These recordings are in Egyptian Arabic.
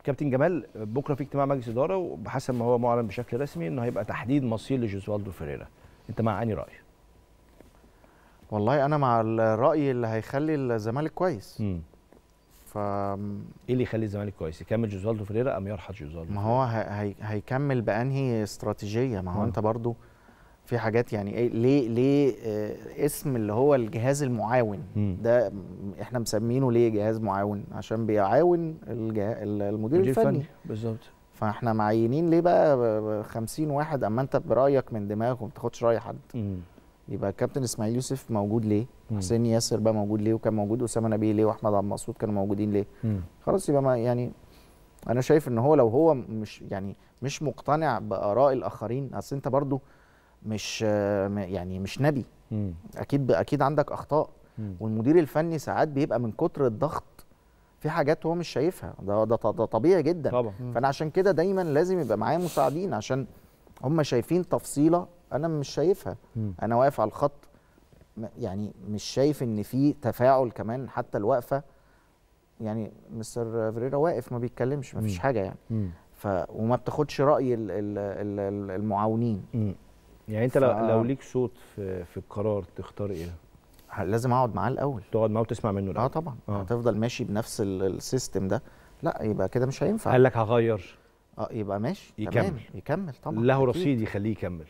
كابتن جمال بكره في اجتماع مجلس اداره وبحسب ما هو معلن بشكل رسمي انه هيبقى تحديد مصير لجوزوالدو فيريرا انت مع انهي راي والله انا مع الراي اللي هيخلي الزمالك كويس امم ف ايه اللي يخلي الزمالك كويس يكمل جوزوالدو فيريرا ام يرحل جوزوالدو ما هو هي هي هيكمل بانهي استراتيجيه ما هو مم. انت برضو في حاجات يعني ايه ليه ليه آه اسم اللي هو الجهاز المعاون مم. ده م- احنا مسمينه ليه جهاز معاون عشان بيعاون الجه... ال- المدير مدير الفني فني بالظبط فاحنا معينين ليه بقى ب- ب- 50 واحد اما انت برايك من دماغك وما بتاخدش راي حد امم يبقى الكابتن اسماعيل يوسف موجود ليه مم. حسين ياسر بقى موجود ليه وكان موجود اسامه نبيه ليه واحمد عبد المقصود كانوا موجودين ليه امم خلاص يبقى ما يعني انا شايف ان هو لو هو مش يعني مش مقتنع باراء الاخرين اصل انت برضو مش آه، م- يعني مش نبي امم اكيد اكيد عندك اخطاء مم. والمدير الفني ساعات بيبقى من كتر الضغط في حاجات هو مش شايفها ده ده, ده طبيعي جدا طبعا فانا عشان كده دايما لازم يبقى معايا مساعدين عشان هم شايفين تفصيله انا مش شايفها مم. انا واقف على الخط م- يعني مش شايف ان في تفاعل كمان حتى الوقفه يعني مستر فيريرا واقف ما بيتكلمش ما فيش مم. حاجه يعني امم ف وما بتاخدش راي ال ال ال ال المعاونين امم يعني انت لو ف- لو ليك صوت في في القرار تختار ايه ه- لازم اقعد معاه الاول تقعد معاه وتسمع منه اه الأول. طبعا آه. هتفضل ماشي بنفس ال- السيستم ده لا يبقى كده مش هينفع قال لك هغير اه يبقى ماشي يكمل. تمام يكمل طبعا له أكيد. رصيد يخليه يكمل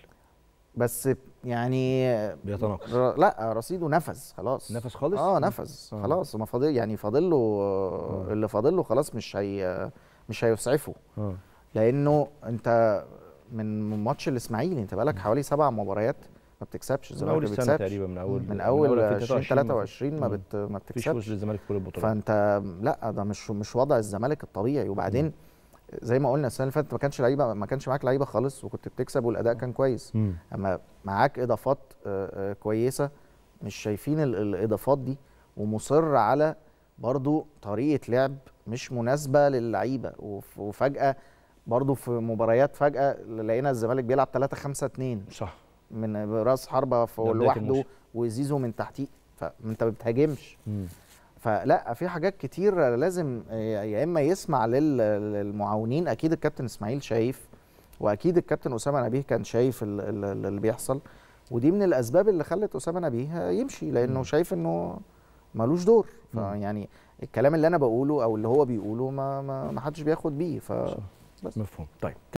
بس يعني بيتناقص ر- لا رصيده نفذ خلاص نفس خالص اه نفذ آه. خلاص ما فاضل يعني فاضل له آه. اللي فاضل له خلاص مش هي مش هيسعفه اه لانه انت من ماتش الاسماعيلي انت بقالك حوالي سبع مباريات ما بتكسبش من الزمالك اول ما السنه بيكسبش تقريبا من اول من اول 20 ما 23 ما مم. بت ما فيش فوز بتكسبش للزمالك في كل البطولات فانت لا ده مش مش وضع الزمالك الطبيعي وبعدين زي ما قلنا السنه اللي فاتت ما كانش لعيبه ما كانش معاك لعيبه خالص وكنت بتكسب والاداء كان كويس مم. اما معاك اضافات آه، آه، كويسه مش شايفين ال- الاضافات دي ومصر على برضو طريقه لعب مش مناسبه للعيبه وف- وفجاه برضو في مباريات فجاه لقينا الزمالك بيلعب 3 5 2 صح من راس حربه ده فوق بداية لوحده الموسم. وزيزو من تحتيه فانت ما بتهاجمش مم. فلا في حاجات كتير لازم يا اما يسمع لل- للمعاونين اكيد الكابتن اسماعيل شايف واكيد الكابتن اسامه نبيه كان شايف ال- ال- اللي بيحصل ودي من الاسباب اللي خلت اسامه نبيه يمشي لانه مم. شايف انه ملوش دور مم. فيعني الكلام اللي انا بقوله او اللي هو بيقوله ما ما ما حدش بياخد بيه ف مفهوم طيب